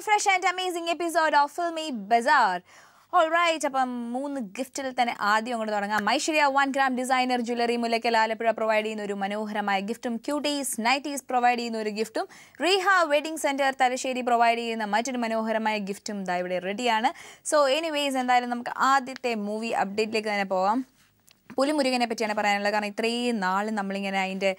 Fresh and amazing episode of Filmy Bazaar all right അപ്പം മൂന്ന് ഗിഫ്റ്റിൽ തന്നെ ആദ്യം അങ്ങോട്ട് തുടങ്ങാം Aishwarya one gram designer jewellery Mullakkal Alappuzha provide ചെയ്യുന്ന ഒരു മനോഹരമായ ഗിഫ്റ്റും ക്യൂട്ടീസ് നൈറ്റീസ് പ്രൊവൈഡ് ചെയ്യുന്ന ഒരു ഗിഫ്റ്റും Reeha wedding centre Thalassery provide ചെയ്യുന്ന മറ്റൊരു മനോഹരമായ ഗിഫ്റ്റും ഇതാ ഇവിടെ റെഡിയാണ് സോ എനിവേസ് എന്തായാലും നമുക്ക് ആദ്യത്തെ മൂവി അപ്ഡേറ്റിലേക്ക് തന്നെ പോവാം പുലിമുരുകനെ പറ്റിയാണ് പറയാനുള്ളത് കാരണം ഇത്രയും നാൾ നമ്മളിങ്ങനെ അതിൻ്റെ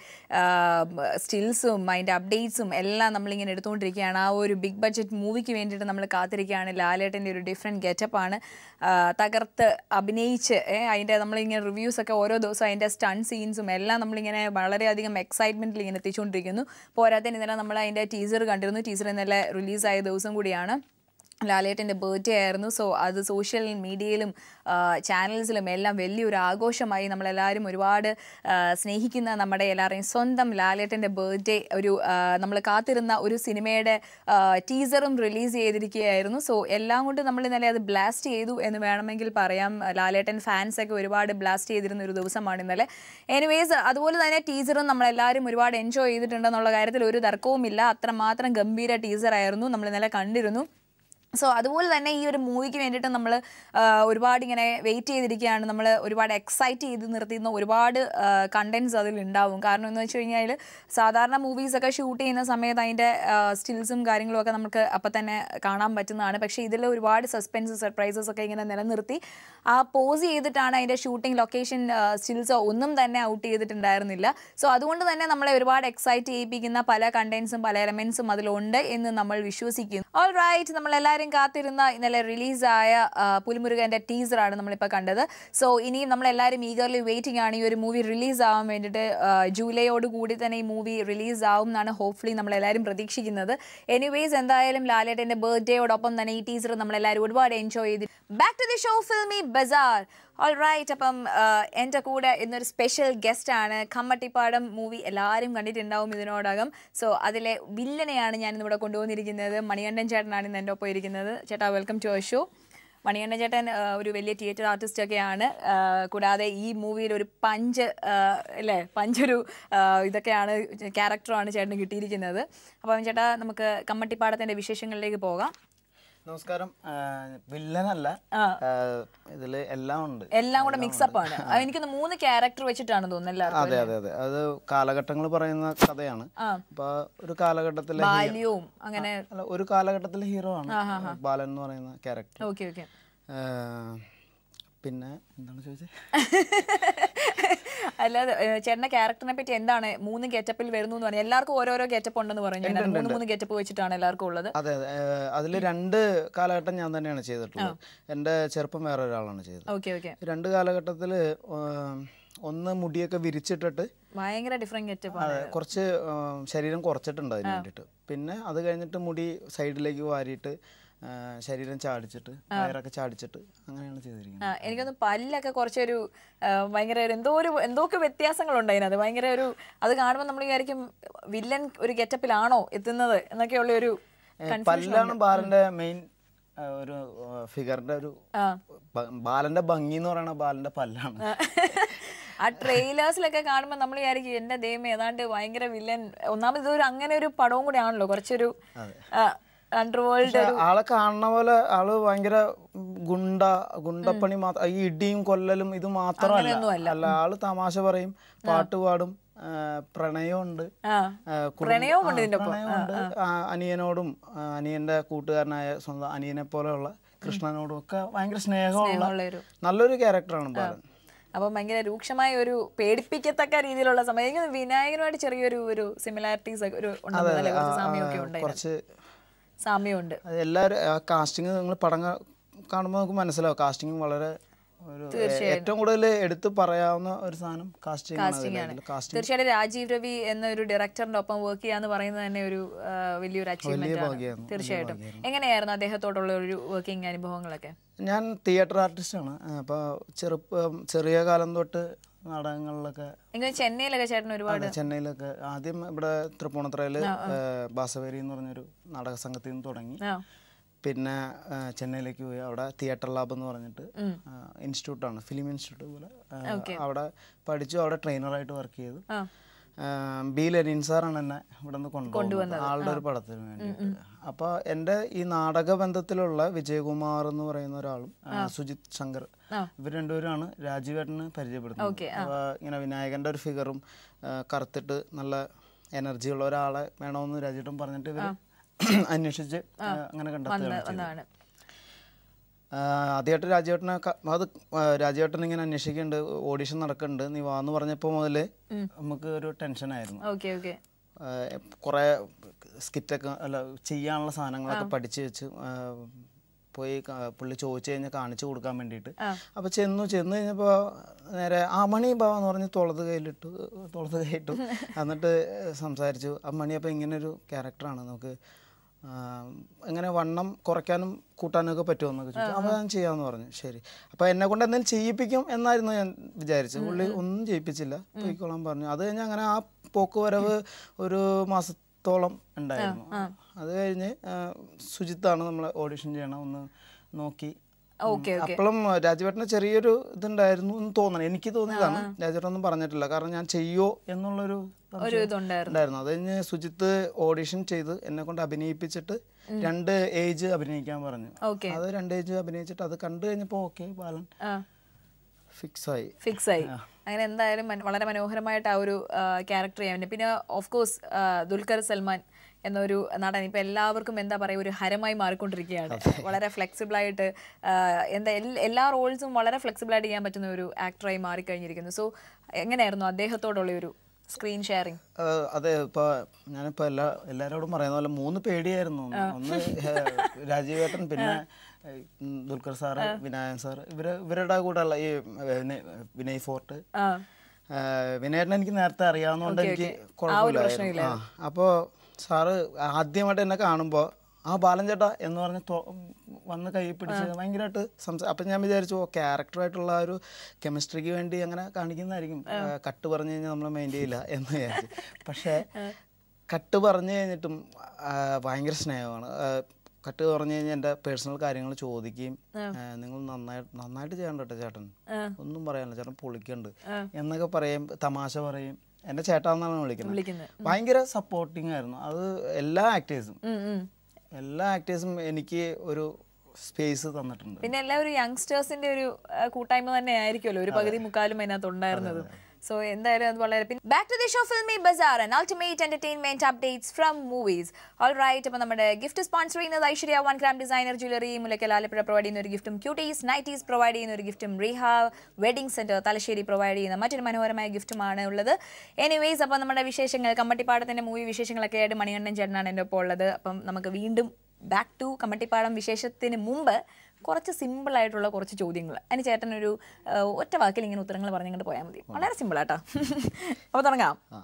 സ്റ്റിൽസും അതിൻ്റെ അപ്ഡേറ്റ്സും എല്ലാം നമ്മളിങ്ങനെ എടുത്തുകൊണ്ടിരിക്കുകയാണ് ആ ഒരു ബിഗ് ബഡ്ജറ്റ് മൂവിക്ക് വേണ്ടിയിട്ട് നമ്മൾ കാത്തിരിക്കുകയാണ് ലാലേട്ടൻ്റെ ഒരു ഡിഫറെൻറ്റ് ഗെറ്റപ്പാണ് തകർത്ത് അഭിനയിച്ച് ഏ, അതിൻ്റെ നമ്മളിങ്ങനെ റിവ്യൂസൊക്കെ ഓരോ ദിവസവും അതിൻ്റെ സ്റ്റൺ സീൻസും എല്ലാം നമ്മളിങ്ങനെ വളരെയധികം എക്സൈറ്റ്മെൻറ്റിൽ ഇങ്ങനെ എത്തിച്ചുകൊണ്ടിരിക്കുന്നു പോരാത്തതിന് ഇന്നലെ നമ്മൾ അതിൻ്റെ ടീസർ കണ്ടിരുന്നു ടീസർ ഇന്നലെ റിലീസായ ദിവസം കൂടിയാണ് ലാലേട്ടൻ്റെ ബർത്ത്ഡേ ആയിരുന്നു സോ അത് സോഷ്യൽ മീഡിയയിലും ചാനൽസിലും എല്ലാം വലിയൊരു ആഘോഷമായി നമ്മളെല്ലാവരും ഒരുപാട് ആ, സ്നേഹിക്കുന്ന നമ്മുടെ എല്ലാവരെയും സ്വന്തം ലാലേട്ടൻ്റെ ബർത്ത്ഡേ ഒരു നമ്മൾ കാത്തിരുന്ന ഒരു സിനിമയുടെ ടീസറും റിലീസ് ചെയ്തിരിക്കുകയായിരുന്നു സോ എല്ലാം കൊണ്ട് നമ്മൾ ഇന്നലെ അത് ബ്ലാസ്റ്റ് ചെയ്തു എന്ന് വേണമെങ്കിൽ പറയാം ലാലേട്ടൻ ഫാൻസൊക്കെ ഒരുപാട് ബ്ലാസ്റ്റ് ചെയ്തിരുന്ന ഒരു ദിവസമാണ് ഇന്നലെ എനിവേസ് അതുപോലെ തന്നെ ടീസറും നമ്മളെല്ലാവരും ഒരുപാട് എൻജോയ് ചെയ്തിട്ടുണ്ടെന്നുള്ള കാര്യത്തിൽ ഒരു തർക്കവുമില്ല അത്രമാത്രം ഗംഭീര ടീസറായിരുന്നു നമ്മൾ ഇന്നലെ കണ്ടിരുന്നു സോ അതുപോലെ തന്നെ ഈ ഒരു മൂവിക്ക് വേണ്ടിയിട്ട് നമ്മൾ ഒരുപാട് ഇങ്ങനെ വെയിറ്റ് ചെയ്തിരിക്കുകയാണ് നമ്മൾ ഒരുപാട് എക്സൈറ്റ് ചെയ്ത് നിർത്തിയിരുന്ന ഒരുപാട് കണ്ടൻസ് അതിൽ ഉണ്ടാവും കാരണം എന്ന് വെച്ച് കഴിഞ്ഞാൽ സാധാരണ മൂവീസൊക്കെ ഷൂട്ട് ചെയ്യുന്ന സമയത്ത് അതിൻ്റെ സ്റ്റിൽസും കാര്യങ്ങളും ഒക്കെ നമുക്ക് അപ്പം തന്നെ കാണാൻ പറ്റുന്നതാണ് പക്ഷേ ഇതിൽ ഒരുപാട് സസ്പെൻസ് സർപ്രൈസസ് ഒക്കെ ഇങ്ങനെ നിലനിർത്തി ആ പോസ് ചെയ്തിട്ടാണ് അതിൻ്റെ ഷൂട്ടിംഗ് ലൊക്കേഷൻ സ്റ്റിൽസോ ഒന്നും തന്നെ ഔട്ട് ചെയ്തിട്ടുണ്ടായിരുന്നില്ല സോ അതുകൊണ്ട് തന്നെ നമ്മളെ ഒരുപാട് എക്സൈറ്റ് ചെയ്യിപ്പിക്കുന്ന പല കണ്ടന്റ്സും പല എലമെന്റ്സും അതിലുണ്ട് എന്ന് നമ്മൾ വിശ്വസിക്കുന്നു ഓൾ റൈറ്റ് നമ്മൾ എല്ലാവരും കാത്തിരുന്ന ഇന്നലെ റിലീസായ പുലിമുരുകന്റെ ടീസറാണ് നമ്മളിപ്പോൾ കണ്ടത് സോ ഇനിയും നമ്മൾ എല്ലാവരും ഈഗർലി വെയിറ്റിംഗ് ആണ് ഈ ഒരു മൂവി റിലീസ് ആവാൻ വേണ്ടിയിട്ട് ആ, ജൂലൈയോട് കൂടി തന്നെ ഈ മൂവി റിലീസ് ആവും എന്നാണ് ഹോപ്പ്ഫുള്ളി നമ്മൾ എല്ലാവരും പ്രതീക്ഷിക്കുന്നത് എനിവേസ് എന്തായാലും ലാലേട്ടന്റെ ബർത്ത്ഡേയോടൊപ്പം തന്നെ ഈ ടീസർ നമ്മളെല്ലാവരും ഒരുപാട് എൻജോയ് ചെയ്ത് back to the show Filmy Bazaar all right അപ്പം ആ, എൻ്റെ കൂടെ ഇന്നൊരു സ്പെഷ്യൽ ഗസ്റ്റ് ആണ് കമ്മട്ടിപ്പാടം മൂവി എല്ലാവരും കണ്ടിട്ടുണ്ടാവും ഇതിനോടകം സോ അതിലെ വില്ലനെയാണ് ഞാൻ ഇന്നിവിടെ കൊണ്ടുവന്നിരിക്കുന്നത് മണികണ്ഠൻ ചേട്ടനാണ് ഇന്ന് എൻ്റെ ഒപ്പം ഇരിക്കുന്നത് ചേട്ടാ welcome to our show Manikandan ചേട്ടൻ ആ, ഒരു വലിയ തിയേറ്റർ ആർട്ടിസ്റ്റ് ഒക്കെയാണ് ആ, കൂടാതെ ഈ മൂവിയിൽ ഒരു പഞ്ച് ആ, അല്ലേ പഞ്ചൊരു ആ, ഇതൊക്കെയാണ് ക്യാരക്ടറാണ് ചേട്ടന് കിട്ടിയിരിക്കുന്നത് അപ്പം ചേട്ടാ നമുക്ക് കമ്മട്ടിപ്പാടത്തിൻ്റെ വിശേഷങ്ങളിലേക്ക് പോകാം നമസ്കാരം ആ, വില്ലനല്ല ആ. ആ, ഇതില് എല്ലാം ഉണ്ട് എല്ലാം കൂടെ മിക്സപ്പ് ആണ് ആ, എനിക്കൊന്ന് മൂന്ന് ക്യാരക്ടർ വെച്ചിട്ടാണ് തോന്നുന്നത് എല്ലാവർക്കും അതെ അതെ അതെ അത് കാലഘട്ടങ്ങൾ പറയുന്ന കഥയാണ് ആ. അപ്പൊ ഒരു കാലഘട്ടത്തിലെ ബാല്യവും അങ്ങനെ അല്ല ഒരു കാലഘട്ടത്തിലെ ഹീറോ ആണ് ബാലൻ എന്ന് പറയുന്ന ക്യാരക്ടർ ഓക്കെ ഓക്കെ പിന്നെ എന്താണ് ചോദിച്ചത് അല്ലാതെ ഏ, ചേട്ടന്റെ ക്യാരക്ടറിനെ പറ്റി എന്താണ് മൂന്ന് ഗെറ്റപ്പിൽ വരുന്നു എന്ന് പറഞ്ഞു എല്ലാവർക്കും ഓരോരോ ഗെറ്റപ്പ് ഉണ്ടെന്ന് പറഞ്ഞു അതിനകത്ത് മൂന്ന് മൂന്ന് ഗെറ്റപ്പ് വെച്ചിട്ടാണ് എല്ലാവർക്കും ഉള്ളത് അതെ അതെ അതിൽ രണ്ട് കാലഘട്ടം ഞാൻ തന്നെയാണ് ചെയ്തിട്ടുള്ളത് എൻ്റെ ചെറുപ്പം വേറെ ഒരാളാണ് ചെയ്തത് ഓക്കെ ഓക്കെ രണ്ട് കാലഘട്ടത്തിൽ ഒന്ന് മുടിയൊക്കെ വിരിച്ചിട്ടിട്ട് ഭയങ്കര ഡിഫറെന്റ് ഗെറ്റപ്പ് ആണ് അതെ കുറച്ച് ഉം, ശരീരം കുറച്ചിട്ടുണ്ട് അതിന് വേണ്ടിയിട്ട് പിന്നെ അത് കഴിഞ്ഞിട്ട് മുടി സൈഡിലേക്ക് വാരിയിട്ട് ആ, ശരീരം ചാടിച്ചിട്ട് വയറൊക്കെ ചാടിച്ചിട്ട് അങ്ങനെയാണ് ചെയ്തിരിക്കുന്നത് ആ, എനിക്കൊന്ന് പല്ലൊക്കെ കുറച്ചൊരു ആ, ഭയങ്കര ഒരു എന്തോ ഒരു എന്തൊക്കെ വ്യത്യാസങ്ങളുണ്ട് അതിനകത്ത് ഭയങ്കര ഒരു അത് കാണുമ്പോൾ നമ്മൾ വിചാരിക്കും വില്ലൻ ഒരു ഗെറ്റപ്പിലാണോ എത്തുന്നത് എന്നൊക്കെയുള്ള ഒരു ഏ, പല്ലാണ് ബാലന്റെ മെയിൻ ഒരു ഫിഗറിന്റെ ഒരു ആ. ബ- ബാലന്റെ ഭംഗി എന്ന് പറയുന്ന ബാലന്റെ പല്ലാണ് ആ ട്രെയിലേഴ്സിലൊക്കെ കാണുമ്പോൾ നമ്മൾ വിചാരിക്കും എന്റെ ദൈവം ഏതാണ്ട് ഭയങ്കര വില്ലൻ ഒന്നാമത് ഇതൊരു അങ്ങനെ ഒരു പടവും കൂടെ ആണല്ലോ കുറച്ചൊരു അണ്ടർവേൾഡ് പക്ഷെ ആളെ കാണുന്ന പോലെ ആള് ഭയങ്കര ഗുണ്ട ഗുണ്ടപ്പണി മാത്രം ഈ ഇടിയും കൊല്ലലും ഇത് മാത്രമല്ല അല്ല ആള് തമാശ പറയും പാട്ട് പാടും ആ, പ്രണയമുണ്ട് ആ ആ, കുടുംബ- പ്രണയവും ഉണ്ട് ആ, ഇതിന്റെ ഒപ്പം. പ്രണയമുണ്ട് ആ, അനിയനോടും ആ, അനിയന്റെ കൂട്ടുകാരനായ സ്വന്തം അനിയനെ പോലെയുള്ള കൃഷ്ണനോടും ഒക്കെ ഭയങ്കര സ്നേഹമുള്ള ഉള്ളൊരു നല്ലൊരു ക്യാരക്ടറാണ് ബാലൻ അപ്പം ഭയങ്കര രൂക്ഷമായ ഒരു പേടിപ്പിക്കത്തക്ക രീതിയിലുള്ള സമയം എനിക്ക് തോന്നുന്നു വിനായകനുമായിട്ട് ചെറിയൊരു ഒരു സിമിലാരിറ്റീസ് ഒക്കെ ഒരു ഉണ്ടെന്നല്ലേ കുറച്ച് സാമ്യമൊക്കെ ഉണ്ട് അതിനകത്ത്. കുറച്ച് സാമ്യമുണ്ട് അത് എല്ലാവരും ആ കാസ്റ്റിംഗ് നിങ്ങൾ പടം കാ- കാണുമ്പോൾ നമുക്ക് മനസ്സിലാവും കാസ്റ്റിംഗ് വളരെ ഒരു ഏറ്റവും കൂടുതൽ എടുത്ത് പറയാവുന്ന ഒരു സാധനം കാസ്റ്റിംഗ് ആണ് കാസ്റ്റിംഗ് തീർച്ചയായിട്ടും രാജീവ് രവി എന്ന ഒരു ഡയറക്ടറിന്റെ ഒപ്പം വർക്ക് ചെയ്യാന്ന് പറയുന്നത് തന്നെ ഒരു ആ, വലിയൊരു അച്ചീവ്മെന്റ് ആണ് ഭാഗ്യമാണ്, തീർച്ചയായിട്ടും എങ്ങനെയായിരുന്നു അദ്ദേഹത്തോടുള്ള ഒരു വർക്കിംഗ് അനുഭവങ്ങളൊക്കെ ഞാൻ തിയേറ്റർ ആർട്ടിസ്റ്റാണ് അപ്പോൾ ചെറുപ്പം ചെറിയ കാലം തൊട്ട് നാടകങ്ങളിലൊക്കെ എനിക്ക് ചെന്നൈയിലൊക്കെ ചേട്ടൻ ഒരുപാട് അതെ, ചെന്നൈയിലൊക്കെ ആദ്യം ഇവിടെ തൃപ്പൂണിത്തുറയിൽ ബാസവേരി എന്ന് പറഞ്ഞൊരു നാടക സംഘത്തിൽ നിന്ന് തുടങ്ങി ആ പിന്നെ ആ, ചെന്നൈയിലേക്ക് പോയി അവിടെ തിയേറ്റർ ലാബ് എന്ന് പറഞ്ഞിട്ട് ഇൻസ്റ്റിറ്റ്യൂട്ടാണ് ഫിലിം ഇൻസ്റ്റിറ്റ്യൂട്ട് പോലെ ആ, അവിടെ പഠിച്ചു അവിടെ ട്രെയിനറായിട്ട് വർക്ക് ചെയ്തു ആ ബി ലെനിൻ സാറാണ് എന്നെ ഇവിടെ നിന്ന് കൊണ്ടുപോകുന്നത് ആളുടെ ഒരു പടത്തിന് വേണ്ടിയിട്ട് അപ്പോൾ എൻ്റെ ഈ നാടക ബന്ധത്തിലുള്ള വിജയകുമാർ എന്ന് പറയുന്ന ഒരാളും ആ, സുജിത് ശങ്കർ ഇവർ രണ്ടുപേരുമാണ് രാജീവേട്ടന് പരിചയപ്പെടുന്നത് അപ്പോൾ ഇങ്ങനെ വിനായകൻ്റെ ഒരു ഫിഗറും കറുത്തിട്ട് നല്ല എനർജി ഉള്ള ഒരാളെ വേണമെന്ന് രാജീവേട്ടൻ പറഞ്ഞിട്ട് ഇവർ അന്വേഷിച്ച് ആ, അങ്ങനെ കണ്ടെത്തുകയാണ് ചെയ്തത്. ഒന്നാണ് ആദ്യമായിട്ട് രാജേട്ടനെ ക- അത് ആ, രാജേട്ടൻ ഇങ്ങനെ അന്വേഷിക്കുന്നുണ്ട് ഓഡിഷൻ നടക്കുന്നുണ്ട് നീ വാന്ന് പറഞ്ഞപ്പോൾ മുതൽ നമുക്ക് ഒരു ടെൻഷനായിരുന്നു ഓക്കെ ഓക്കെ കുറേ സ്കിറ്റൊക്കെ അല്ല ചെയ്യാനുള്ള സാധനങ്ങളൊക്കെ പഠിച്ച് വെച്ച് ആ, പോയി കാ- പുള്ളി ചോദിച്ചു കഴിഞ്ഞാൽ കാണിച്ചു കൊടുക്കാൻ വേണ്ടിയിട്ട് അപ്പോൾ ചെന്നു ചെന്ന് കഴിഞ്ഞപ്പോൾ നേരെ ആ മണി ബാ എന്ന് പറഞ്ഞ് തുളത് കയ്യിലിട്ടു തുളത് കൈയിട്ടു എന്നിട്ട് സംസാരിച്ചു ആ മണി അപ്പോൾ ഇങ്ങനെ ഒരു ക്യാരക്ടറാണ് നമുക്ക് ആ, എങ്ങനെ വണ്ണം കുറയ്ക്കാനും കൂട്ടാനും ഒക്കെ പറ്റുമോ എന്നൊക്കെ ചോദിച്ചു അപ്പോൾ ഞാൻ ചെയ്യാമെന്ന് പറഞ്ഞു ശരി അപ്പോൾ എന്നെ കൊണ്ട് എന്തെങ്കിലും ചെയ്യിപ്പിക്കും എന്നായിരുന്നു ഞാൻ വിചാരിച്ചത് പുള്ളി ഒന്നും ചെയ്യിപ്പിച്ചില്ല പോയിക്കോളാൻ പറഞ്ഞു അത് കഴിഞ്ഞ് അങ്ങനെ ആ പോക്ക് വരവ് ഒരു മാസത്തോളം ഉണ്ടായിരുന്നു അത് കഴിഞ്ഞ് ആ, സുജിത്താണ് നമ്മളെ ഓഡിഷൻ ചെയ്യണം ഒന്ന് നോക്കി ഓക്കെ അപ്പോഴും രാജുവേട്ടന് ചെറിയൊരു ഇതുണ്ടായിരുന്നു എന്ന് തോന്നണം എനിക്ക് തോന്നിയതാണ് രാജുവേട്ടൻ ഒന്നും പറഞ്ഞിട്ടില്ല കാരണം ഞാൻ ചെയ്യോ എന്നുള്ളൊരു ഒരു സംശയം ഇതുണ്ടായിരുന്നു ഉണ്ടായിരുന്നു അത് കഴിഞ്ഞ് സുജിത്ത് ഓഡിഷൻ ചെയ്ത് എന്നെ കൊണ്ട് അഭിനയിപ്പിച്ചിട്ട് രണ്ട് ഏജ് അഭിനയിക്കാൻ പറഞ്ഞു ഓക്കെ അത് രണ്ട് ഏജ് അഭിനയിച്ചിട്ട് അത് കണ്ടു കഴിഞ്ഞപ്പോൾ ഓക്കെ ബാലൻ ആ ഫിക്സ് ആയി ഫിക്സ് ആയി അങ്ങനെ എന്തായാലും മൻ- വളരെ മനോഹരമായിട്ട് ആ ഒരു ക്യാരക്ടർ ചെയ്യാൻ പറ്റും പിന്നെ ഓഫ് കോഴ്സ് ദുൽഖർ സൽമാൻ എന്നൊരു നടൻ ഇപ്പൊ എല്ലാവർക്കും എന്താ പറയുക ഒരു ഹരമായി മാറിക്കൊണ്ടിരിക്കുകയാണ് വളരെ ഫ്ലെക്സിബിൾ ആയിട്ട് ആ, എന്താ എൽ- എല്ലാ റോൾസും വളരെ ഫ്ലെക്സിബിൾ ആയിട്ട് ചെയ്യാൻ പറ്റുന്ന ഒരു ആക്ടറായി മാറിക്കഴിഞ്ഞിരിക്കുന്നു സോ എങ്ങനെയായിരുന്നു അദ്ദേഹത്തോടുള്ള ഒരു സ്ക്രീൻ ഷെയറിങ് ആ, അതെ ഇപ്പൊ ഞാനിപ്പോ എല്ലാ എല്ലാരോടും പറയുന്ന പോലെ മൂന്ന് പേടിയായിരുന്നു ഒന്ന് ഹേ, രാജീവേട്ടൻ പിന്നെ ഏ, ഉം, ദുൽഖർ സാറ് വിനായകൻ സാറ് ഇവര് ഇവരുടെ കൂടെ ഉള്ള ഈ വിനയ് വിനയ് ഫോർട്ട് ആ ആ, വിനയേട്ടനെ എനിക്ക് നേരത്തെ അറിയാവുന്നതുകൊണ്ട് എനിക്ക് കുഴപ്പമില്ലായിരുന്നു ആ അപ്പോൾ സാറ് ആദ്യമായിട്ട് എന്നെ കാണുമ്പോൾ ആ ബാലൻ ചേട്ടാ എന്ന് പറഞ്ഞ് തൊ- വന്ന് കൈ പിടിച്ച് ഭയങ്കരമായിട്ട് സംസാ അപ്പം ഞാൻ വിചാരിച്ചു ഓ ക്യാരക്ടറായിട്ടുള്ള ആ ഒരു കെമിസ്ട്രിക്ക് വേണ്ടി അങ്ങനെ കാണിക്കുന്നതായിരിക്കും ആ, കട്ട് പറഞ്ഞു കഴിഞ്ഞാൽ നമ്മൾ മൈൻഡ് ചെയ്യില്ല എന്ന് വിചാരിച്ചു പക്ഷേ കട്ട് പറഞ്ഞു കഴിഞ്ഞിട്ടും ആ, ഭയങ്കര സ്നേഹമാണ് ആ, കട്ട് പറഞ്ഞു കഴിഞ്ഞാൽ എൻ്റെ പേഴ്സണൽ കാര്യങ്ങൾ ചോദിക്കുകയും ആ, നിങ്ങൾ നന്നായിട്ട് നന്നായിട്ട് ചെയ്യണ്ട കേട്ടോ ചേട്ടൻ ഒന്നും പറയാനില്ല ചേട്ടൻ പൊളിക്കുന്നുണ്ട് എന്നൊക്കെ പറയും തമാശ പറയും എന്നെ ചേട്ടാന്നാണ് വിളിക്കുന്നത് വിളിക്കുന്നത് ഭയങ്കര സപ്പോർട്ടിങ് ആയിരുന്നു അത് എല്ലാ ആക്ടേഴ്സും ഉം, ഉം. എല്ലാ ആക്ടേഴ്സും എനിക്ക് ഒരു സ്പേസ് തന്നിട്ടുണ്ട് പിന്നെ എല്ലാ ഒരു യങ്സ്റ്റേഴ്സിന്റെ ഒരു ആ, കൂട്ടായ്മ തന്നെ ആയിരിക്കുമല്ലോ ഒരു പകുതി മുക്കാലും അതിനകത്ത് ഉണ്ടായിരുന്നത് സോ എന്തായാലും അത് വളരെ പിന്നെ back to the show Filmy Bazaar and ultimate entertainment updates from movies all right അപ്പോൾ നമ്മുടെ ഗിഫ്റ്റ് സ്പോൺസർ ചെയ്യുന്നത് Aishwarya one gram designer jewellery Mulakkal Alappuzha provide ചെയ്യുന്ന ഒരു ഗിഫ്റ്റും ക്യൂട്ടീസ് നൈറ്റീസ് പ്രൊവൈഡ് ചെയ്യുന്ന ഒരു ഗിഫ്റ്റും Reeha wedding centre Thalassery provide ചെയ്യുന്ന മറ്റൊരു മനോഹരമായ ഗിഫ്റ്റുമാണ് ഉള്ളത് എനിവേസ് അപ്പോൾ നമ്മുടെ വിശേഷങ്ങൾ കമ്മട്ടിപ്പാടത്തിന്റെ മൂവി വിശേഷങ്ങളൊക്കെ ആയിട്ട് മണികണ്ഠൻ ചേട്ടനാണ് എൻ്റെ ഒപ്പം ഉള്ളത് അപ്പം നമുക്ക് വീണ്ടും ബാക്ക് ടു കമ്മട്ടിപ്പാടം വിശേഷത്തിന് മുമ്പ് കുറച്ച് സിമ്പിൾ ആയിട്ടുള്ള കുറച്ച് ചോദ്യങ്ങൾ അതിന് ചേട്ടൻ ഒരു ആ, ഒറ്റ വാക്കിൽ ഇങ്ങനെ ഉത്തരങ്ങൾ പറഞ്ഞിങ്ങോട്ട് പോയാൽ മതി വളരെ സിമ്പിൾ ആട്ടോ അപ്പോൾ തുടങ്ങാം ആ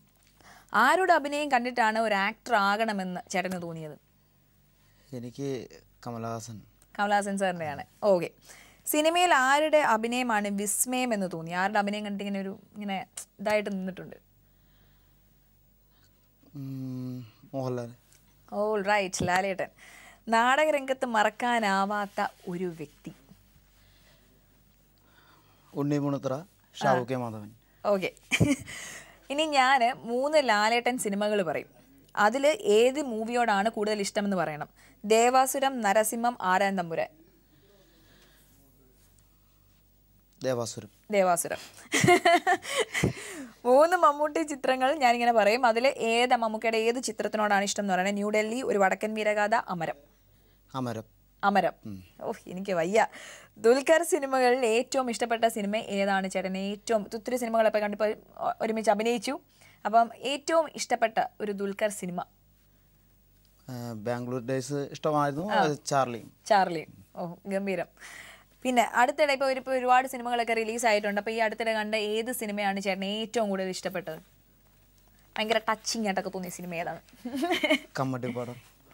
ആരുടെ അഭിനയം കണ്ടിട്ടാണ് ഒരു ആക്ടർ ആകണമെന്ന് ചേട്ടന് തോന്നിയത് എനിക്ക് കമലഹാസൻ കമലഹാസൻ സാറിൻ്റെയാണ് ഓക്കെ സിനിമയിൽ ആരുടെ അഭിനയമാണ് വിസ്മയം എന്ന് തോന്നി ആരുടെ അഭിനയം കണ്ടിട്ട് ഇങ്ങനെ ഒരു ഇങ്ങനെ ഇതായിട്ട് നിന്നിട്ടുണ്ട് ഉം, മോഹൻലാൽ ഓൾ റൈറ്റ് ലാലേട്ടൻ നാടകരംഗത്ത് മറക്കാനാവാത്ത ഒരു വ്യക്തി ഉണ്ണി മുണുത്ര ഷാറൂഖ് കെ മാധവൻ ഓക്കെ ഇനി ഞാൻ മൂന്ന് ലാലേട്ടൻ സിനിമകൾ പറയും അതിൽ ഏത് മൂവിയോടാണ് കൂടുതൽ ഇഷ്ടമെന്ന് പറയണം ദേവാസുരം നരസിംഹം ആരാൻ തമ്പുരാൻ ദേവാസുരം ദേവാസുരം മൂന്ന് മമ്മൂട്ടി ചിത്രങ്ങൾ ഞാനിങ്ങനെ പറയും അതിൽ ഏത് മമ്മൂക്കയുടെ ഏത് ചിത്രത്തിനോടാണ് ഇഷ്ടം എന്ന് പറയുന്നത് ന്യൂഡൽഹി ഒരു വടക്കൻ വീരഗാഥ അമരം അമരം അമരം ഓഹ് എനിക്ക് വയ്യ ദുൽഖർ സിനിമകളിൽ ഏറ്റവും ഇഷ്ടപ്പെട്ട സിനിമ ഏതാണ് ചേട്ടൻ ഏറ്റവും ഒത്തിരി സിനിമകളൊക്കെ കണ്ടിപ്പോൾ ഒരുമിച്ച് അഭിനയിച്ചു അപ്പം ഏറ്റവും ഇഷ്ടപ്പെട്ട ഒരു ദുൽഖർ സിനിമ ആ, ബാംഗ്ലൂർ ഡേയ്സ് ഇഷ്ടമായിരുന്നു അത് ചാർലി ചാർലി ഓ ഗംഭീരം പിന്നെ അടുത്തിടെ ഇപ്പോൾ ഇപ്പോൾ ഒരുപാട് സിനിമകളൊക്കെ റിലീസ് ആയിട്ടുണ്ട് അപ്പോൾ ഈ അടുത്തിടെ കണ്ട ഏത് സിനിമയാണ് ചേട്ടൻ ഏറ്റവും കൂടുതൽ ഇഷ്ടപ്പെട്ടത് ഭയങ്കര ടച്ചിങ് ആയിട്ടൊക്കെ തോന്നിയ സിനിമ ഏതാണ് കമ്മട്ടിപ്പാടം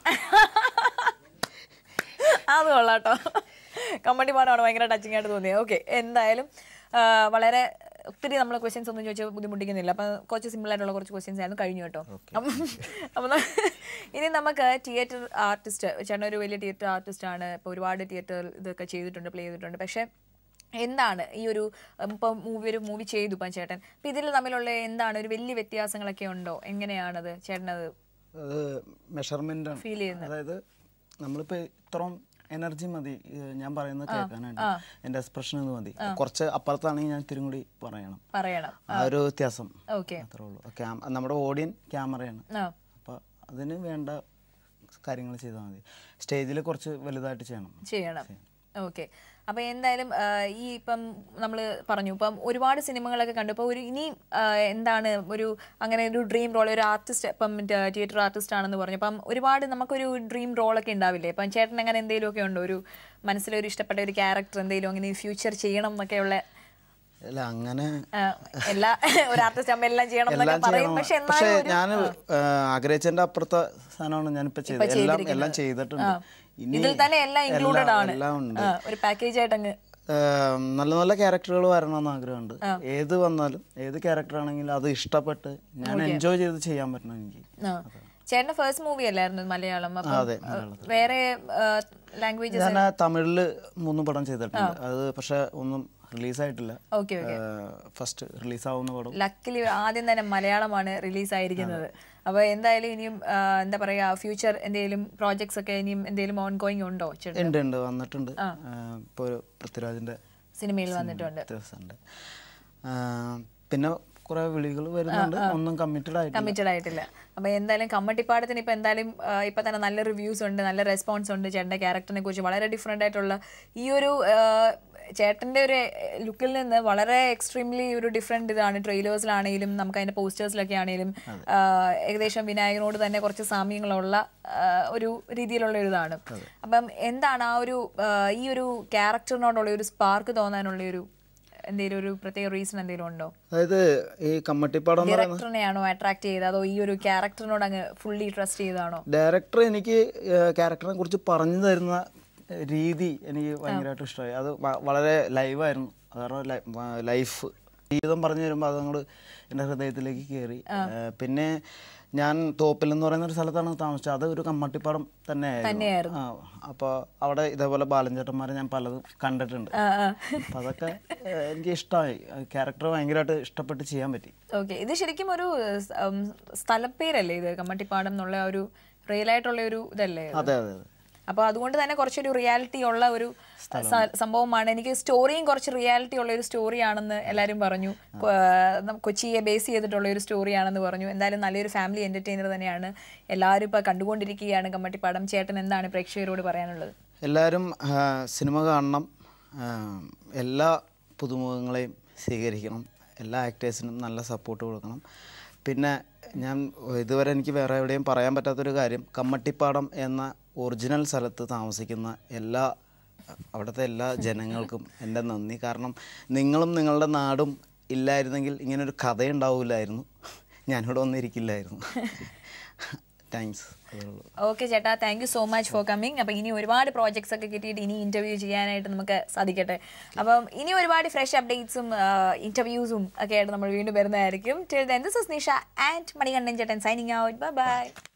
അത് കൊള്ളാട്ടോ കമ്മട്ടി പാടാണ് ഭയങ്കര ടച്ചിങ് ആയിട്ട് തോന്നിയത് ഓക്കെ എന്തായാലും ആ, വളരെ ഒത്തിരി നമ്മൾ ക്വസ്റ്റ്യൻസ് ഒന്നും ചോദിച്ചാൽ ബുദ്ധിമുട്ടിക്കുന്നില്ല അപ്പം കുറച്ച് സിമ്പിൾ ആയിട്ടുള്ള കുറച്ച് ക്വസ്റ്റ്യൻസ് ആയിരുന്നു കഴിഞ്ഞു കേട്ടോ അപ്പം അപ്പം ന- ഇനി നമുക്ക് തിയേറ്റർ ആർട്ടിസ്റ്റ് ചേട്ടൻ ഒരു വലിയ തിയേറ്റർ ആർട്ടിസ്റ്റ് ആണ് ഇപ്പോൾ ഒരുപാട് തിയേറ്റർ ഇതൊക്കെ ചെയ്തിട്ടുണ്ട് പ്ലേ ചെയ്തിട്ടുണ്ട് പക്ഷേ എന്താണ് ഈ ഒരു ഉം, ഇപ്പം മൂവി ഒരു മൂവി ചെയ്തു ഇപ്പം ചേട്ടൻ അപ്പം ഇതിൽ തമ്മിലുള്ള എന്താണ് ഒരു വലിയ വ്യത്യാസങ്ങളൊക്കെ ഉണ്ടോ എങ്ങനെയാണത് ചേട്ടനത് അത് മെഷർമെന്റ് ആണ് ഫീൽ ചെയ്യുന്നത് അതായത് നമ്മളിപ്പോ ഇത്രയും എനർജി മതി ഏഹ് ഞാൻ പറയുന്നത് കേൾക്കാനായിട്ട് എന്റെ എക്സ്പ്രഷൻ എന്ന് മതി കുറച്ച് അപ്പുറത്താണെങ്കിൽ ഞാൻ ഇത്തിരി കൂടി പറയണം പറയണം ആ ഒരു വ്യത്യാസം ഓക്കെ അത്രേ ഉള്ളൂ ക്യാം നമ്മുടെ ഓഡിയൻ ക്യാമറയാണ് ആ അപ്പോൾ അതിന് വേണ്ട കാര്യങ്ങൾ ചെയ്താൽ മതി സ്റ്റേജിൽ കുറച്ച് വലുതായിട്ട് ചെയ്യണം ചെയ്യണം ഓക്കെ അപ്പൊ എന്തായാലും ആ, ഈ ഇപ്പം നമ്മൾ പറഞ്ഞു ഇപ്പം ഒരുപാട് സിനിമകളൊക്കെ കണ്ടു ഇപ്പൊ ഒരു ഇനി ആ, എന്താണ് ഒരു അങ്ങനെ ഒരു ഡ്രീം റോൾ ഒരു ആർട്ടിസ്റ്റ് ഇപ്പം തിയേറ്റർ ആർട്ടിസ്റ്റ് ആണെന്ന് പറഞ്ഞു അപ്പം ഒരുപാട് നമുക്കൊരു ഡ്രീം റോളൊക്കെ ഉണ്ടാവില്ലേ ഇപ്പം ചേട്ടൻ അങ്ങനെ എന്തെങ്കിലും ഒക്കെ ഉണ്ടോ ഒരു മനസ്സിലൊരു ഇഷ്ടപ്പെട്ട ഒരു ക്യാരക്ടർ എന്തെങ്കിലും അങ്ങനെ ഫ്യൂച്ചർ ചെയ്യണം എന്നൊക്കെയുള്ള അല്ല അങ്ങനെ ആ, എല്ലാ ഒരു ആർട്ടിസ്റ്റ് ആകുമ്പോൾ എല്ലാം ചെയ്യണം എന്നൊക്കെ എല്ലാം പറയും ചെയ്യണം പക്ഷെ പക്ഷേ എന്നാലും ഒരു- ഞാൻ ആഗ്രഹിച്ചതിന്റെ അപ്പുറത്തെ സാധനമാണ് ഞാനിപ്പോ ചെയ്തത് എല്ലാം എല്ലാം ചെയ്തിട്ടുണ്ട് ഇനി ഇതിൽ തന്നെ എല്ലാം ഇൻക്ലൂഡഡ് എല്ലാം- ആണ് എല്ലാം ഉണ്ട് ആ, ഒരു പാക്കേജ് ആയിട്ട് അങ്ങ് ഏം, നല്ല നല്ല ക്യാരക്ടറുകൾ വരണമെന്ന് ആഗ്രഹമുണ്ട് ഏത് വന്നാലും ഏത് ക്യാരക്ടർ ആണെങ്കിലും അത് ഇഷ്ടപ്പെട്ട് ഞാൻ എൻജോയ് ചെയ്ത് ചെയ്യാൻ പറ്റണം എനിക്ക് ആ. ചേട്ടന്റെ ഫസ്റ്റ് മൂവി അല്ലായിരുന്നു ഇത് മലയാളം ആ, അപ്പം അതെ ആ, വേറെ ലാംഗ്വേജസ് ഞാൻ തമിഴില് മൂന്ന് പടം ചെയ്തിട്ടുണ്ട് അത് പക്ഷെ ഒന്നും റിലീസായിട്ടില്ല ഓക്കെ ഫസ്റ്റ് റിലീസാവുന്ന പടം ലക്കിലി ആദ്യം തന്നെ മലയാളമാണ് റിലീസ് ആയിരിക്കുന്നത് അപ്പൊ എന്തായാലും ഇനിയും ആ, എന്താ പറയാ ഫ്യൂച്ചർ എന്തെങ്കിലും പ്രോജക്ട്സ് ഒക്കെ ഇനിയും എന്തെങ്കിലും ഓൺ ഗോയിങ് ഉണ്ടോ ചേട്ടൻ ഉണ്ട് ഉണ്ട് വന്നിട്ടുണ്ട് ഇപ്പോൾ ഒരു പൃഥ്വിരാജിന്റെ സിനിമയിൽ വന്നിട്ടുണ്ട് ദിവസമുണ്ട് പിന്നെ കുറെ വിളികൾ വരുന്നുണ്ട് ഒന്നും കമ്മിറ്റഡ് ആയിട്ടില്ല കമ്മിറ്റഡ് ആയിട്ടില്ല അപ്പൊ എന്തായാലും കമ്മട്ടിപ്പാടത്തിന് ഇപ്പൊ എന്തായാലും ആ, ഇപ്പൊ തന്നെ നല്ല റിവ്യൂസ് ഉണ്ട് നല്ല റെസ്പോൺസ് ഉണ്ട് ചേട്ടന്റെ ക്യാരക്ടറിനെ കുറിച്ച് വളരെ ഡിഫറെന്റ് ആയിട്ടുള്ള ഈ ഒരു ആ, ചേട്ടന്റെ ഒരു ലുക്കിൽ നിന്ന് വളരെ എക്സ്ട്രീംലി ഒരു ഡിഫറെന്റ് ഇതാണ് ട്രെയിലേഴ്സിലാണെങ്കിലും നമുക്ക് അതിന്റെ പോസ്റ്റേഴ്സിലൊക്കെ ആണെങ്കിലും ആ, ഏകദേശം വിനായകനോട് തന്നെ കുറച്ച് സാമ്യങ്ങളുള്ള ആ, ഒരു രീതിയിലുള്ള ഒരു ഇതാണ് അപ്പം എന്താണ് ആ ഒരു ആ, ഈ ഒരു ക്യാരക്ടറിനോടുള്ള ഒരു സ്പാർക്ക് തോന്നാനുള്ള ഒരു എന്തെങ്കിലും ഒരു പ്രത്യേക റീസൺ എന്തെങ്കിലും ഉണ്ടോ അതായത് ഈ കമ്മട്ടിപ്പാടം എന്ന് പറയുന്നത് ഡയറക്ടറിനെയാണോ അട്രാക്ട് ചെയ്തത് അതോ ഈ ഒരു ക്യാരക്ടറിനോട് അങ്ങ് ഫുള്ളി ട്രസ്റ്റ് ചെയ്താണോ ഡയറക്ടർ എനിക്ക് ക്യാരക്ടറിനെ കുറിച്ച് പറഞ്ഞു തരുന്ന ഏഹ്, രീതി എനിക്ക് ഭയങ്കരമായിട്ട് ഇഷ്ടമായി അത് വ- വളരെ ലൈവായിരുന്നു കാരണം ലൈഫ് ജീവിതം പറഞ്ഞു തരുമ്പോൾ അതങ്ങോട്ട് എൻ്റെ ഹൃദയത്തിലേക്ക് കയറി ഏഹ്, പിന്നെ ഞാൻ തോപ്പിൽ എന്ന് പറയുന്ന ഒരു സ്ഥലത്താണ് താമസിച്ചത് അത് ഒരു കമ്മട്ടിപ്പാടം തന്നെയായിരുന്നു ആ അപ്പോൾ അവിടെ ഇതേപോലെ ബാലഞ്ചേട്ടന്മാരെ ഞാൻ പലതും കണ്ടിട്ടുണ്ട് ആ, ആ. അപ്പം അതൊക്കെ ഏഹ്, എനിക്ക് ഇഷ്ടമായി ക്യാരക്ടർ ഭയങ്കരമായിട്ട് ഇഷ്ടപ്പെട്ട് ചെയ്യാൻ പറ്റി ഓക്കെ ഇത് ശരിക്കും ഒരു സ്- ഉം, സ്ഥലപ്പേരല്ലേ ഇത് കമ്മട്ടിപ്പാടം എന്നുള്ള ഒരു റിയൽ ആയിട്ടുള്ള ഒരു ഇതല്ലേ ഇത്? അതെ അതെ അതെ അപ്പൊ അതുകൊണ്ട് തന്നെ കുറച്ചൊരു റിയാലിറ്റി ഉള്ള ഒരു സ- സംഭവമാണ് എനിക്ക് സ്റ്റോറിയും കുറച്ച് റിയാലിറ്റി ഉള്ള ഒരു സ്റ്റോറിയാണെന്ന് എല്ലാവരും പറഞ്ഞു കൊ- ആ, നം- കൊച്ചിയെ ബേസ് ചെയ്തിട്ടുള്ള ഒരു സ്റ്റോറിയാണെന്ന് പറഞ്ഞു എന്തായാലും നല്ലൊരു ഫാമിലി എന്റർടൈനർ തന്നെയാണ് എല്ലാവരും ഇപ്പൊ കണ്ടുകൊണ്ടിരിക്കുകയാണ് കമ്മട്ടിപ്പാടം ചേട്ടൻ എന്താണ് പ്രേക്ഷകരോട് പറയാനുള്ളത് എല്ലാവരും ആ, സിനിമ കാണണം ആ, എല്ലാ പുതുമുഖങ്ങളെയും സ്വീകരിക്കണം എല്ലാ ആക്ടേഴ്സിനും നല്ല സപ്പോർട്ട് കൊടുക്കണം പിന്നെ ഞാൻ ഇതുവരെ എനിക്ക് വേറെ എവിടെയും പറയാൻ പറ്റാത്തൊരു കാര്യം കമ്മട്ടിപ്പാടം എന്ന ഒറിജിനൽ സ്ഥലത്ത് താമസിക്കുന്ന എല്ലാ അവിടുത്തെ എല്ലാ ജനങ്ങൾക്കും എൻ്റെ നന്ദി കാരണം നിങ്ങളും നിങ്ങളുടെ നാടും ഇല്ലായിരുന്നെങ്കിൽ ഇങ്ങനൊരു കഥയുണ്ടാവില്ലായിരുന്നു ഞാനിവിടെ വന്നിരിക്കില്ലായിരുന്നു താങ്ക്സ് അതേ ഉള്ളൂ ഓക്കെ ചേട്ടാ thank you so much for coming അപ്പം ഇനി ഒരുപാട് പ്രോജക്ട്സ് ഒക്കെ കിട്ടിയിട്ട് ഇനി ഇന്റർവ്യൂ ചെയ്യാനായിട്ട് നമുക്ക് സാധിക്കട്ടെ അപ്പം ഇനി ഒരുപാട് ഫ്രഷ് അപ്ഡേറ്റ്സും ഇന്റർവ്യൂസും ഒക്കെ ആയിട്ട് നമ്മൾ വീണ്ടും വരുന്നതായിരിക്കും till then this is Nisha and Manikandan ചേട്ടൻ സൈനിങ് ഔട്ട് ബൈ ബൈ